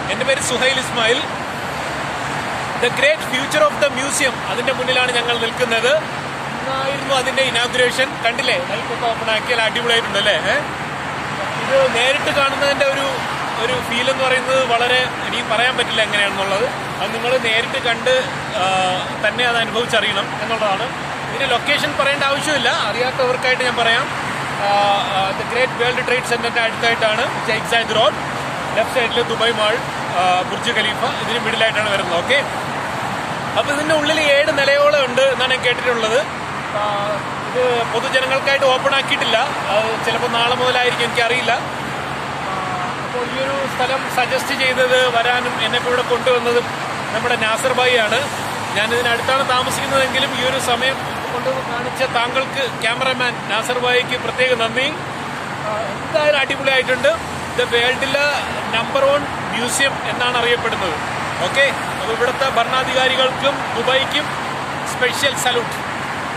എൻ്റെ പേര് Suhail Ismail the great future of the museum അതിന്റെ മുന്നിലാണ് ഞങ്ങൾ നിൽക്കുന്നത് ഇന്നായിരുന്നു അതിന്റെ ഇനാഗുറേഷൻ കണ്ടില്ലേ നൽകൊക്കെ ഓപ്പൺ ആക്കിയാൽ അടിപൊളിയായിട്ടുണ്ട് അല്ലേ ഏ? ഇത് നേരിട്ട് കാണുന്നതിന്റെ ഒരു ഒരു ഫീൽ എന്ന് പറയുന്നത് വളരെ എനിക്ക് പറയാൻ പറ്റില്ല എങ്ങനെയാണെന്നുള്ളത് അത് നിങ്ങൾ നേരിട്ട് കണ്ട് ആ, തന്നെ അത് അനുഭവിച്ചറിയണം എന്നുള്ളതാണ് ഇതിന്റെ ലൊക്കേഷൻ പറയേണ്ട ആവശ്യമില്ല അറിയാത്തവർക്കായിട്ട് ഞാൻ പറയാം ദ ഗ്രേറ്റ് വേൾഡ് ട്രേഡ് സെന്ററിന്റെ അടുത്തായിട്ടാണ് ഷെയ്ഖ് സായിദ് റോഡ് ലെഫ്റ്റ് സൈഡിൽ ദുബായ് മാൾ ആ, ബുർജ് ഖലീഫ ഇതിന് മിഡിലായിട്ടാണ് വരുന്നത് ഓക്കെ അപ്പൊ ഇതിന്റെ ഉള്ളിൽ ഏഴ് നിലയോളം ഉണ്ട് എന്നാണ് ഞാൻ കേട്ടിട്ടുള്ളത് ആ, ഇത് പൊതുജനങ്ങൾക്കായിട്ട് ഓപ്പൺ ആക്കിയിട്ടില്ല അത് ചിലപ്പോൾ നാളെ മുതലായിരിക്കും എനിക്കറിയില്ല അപ്പോൾ ഈ ഒരു സ്ഥലം സജസ്റ്റ് ചെയ്തത് വരാനും എന്നെ ഇപ്പോൾ ഇവിടെ കൊണ്ടുവന്നതും നമ്മുടെ നാസർ ഭായി ആണ് ഞാൻ ഇതിനടുത്താണ് താമസിക്കുന്നതെങ്കിലും ഈ ഒരു സമയം കൊണ്ടുവന്ന് കാണിച്ച താങ്കൾക്ക് ക്യാമറമാൻ നാസർ ഭായിക്ക് പ്രത്യേക നന്ദി ആ, എന്തായാലും അടിപൊളിയായിട്ടുണ്ട് ദ വേൾഡിലെ നമ്പർ വൺ മ്യൂസിയം എന്നാണ് അറിയപ്പെടുന്നത് ഓക്കെ അപ്പോൾ ഇവിടുത്തെ ഭരണാധികാരികൾക്കും ദുബായിക്കും സ്പെഷ്യൽ സല്യൂട്ട്